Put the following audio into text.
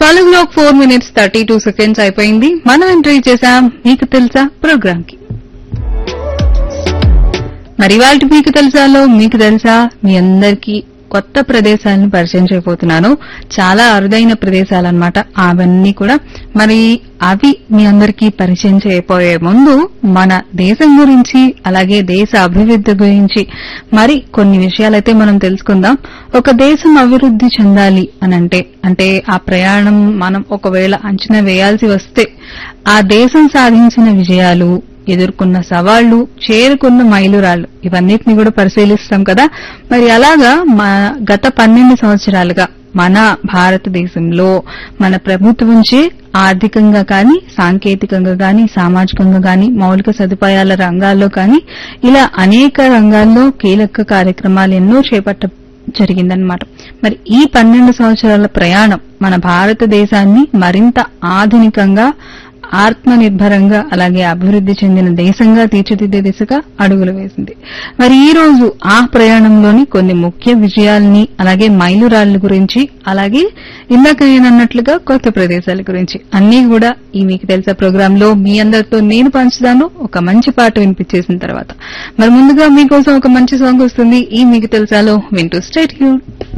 college లో four minutes thirty two seconds అయిపోయింది మనం ఎంట్రీ చేసాం మీకు తెలుసా ప్రోగ్రామ్ కి మరి ఇవాళ మీకు తెలుసాలో మీకు తెలుసా మీ అందరికీ కొత్త ప్రదేశాలను పరిచయం చేయబోతున్నాను చాలా అరుదైన ప్రదేశాలు అనమాట అవన్నీ కూడా మరి అవి మీ అందరికీ పరిచయం చేయబోయే ముందు మన దేశం గురించి అలాగే దేశ అభివృద్ధి గురించి మరి కొన్ని విషయాలైతే మనం తెలుసుకుందాం ఒక దేశం అభివృద్ధి చెందాలి అనంటే అంటే ఆ ప్రయాణం మనం ఒకవేళ అంచనా వేయాల్సి వస్తే ఆ దేశం సాధించిన విజయాలు ఎదుర్కొన్న సవాళ్లు చేరుకున్న మైలురాళ్లు ఇవన్నిటిని కూడా పరిశీలిస్తాం కదా మరి అలాగా మా గత పన్నెండు సంవత్సరాలుగా మన భారతదేశంలో మన ప్రభుత్వంచే ఆర్థికంగా కానీ సాంకేతికంగా కానీ సామాజికంగా కానీ మౌలిక సదుపాయాల రంగాల్లో కానీ ఇలా అనేక రంగాల్లో కీలక కార్యక్రమాలు ఎన్నో చేపట్ట జరిగిందనమాట మరి ఈ పన్నెండు సంవత్సరాల ప్రయాణం మన భారతదేశాన్ని మరింత ఆధునికంగా ఆత్మనిర్భరంగా అలాగే అభివృద్ధి చెందిన దేశంగా తీర్చిదిద్దే దిశగా అడుగులు వేసింది మరి ఈ రోజు ఆ ప్రయాణంలోని కొన్ని ముఖ్య విజయాల్ని అలాగే మైలురాళ్ల గురించి అలాగే ఇందాక నేను అన్నట్లుగా కొత్త ప్రదేశాల గురించి అన్ని కూడా ఈ మీకు తెలుసా ప్రోగ్రామ్ లో మీ అందరితో నేను పంచుతాను ఒక మంచి పాట వినిపించేసిన తర్వాత మరి ముందుగా మీకోసం ఒక మంచి సాంగ్ వస్తుంది ఈ మీకు తెలుసాలో వింటూ స్టేట్ యూ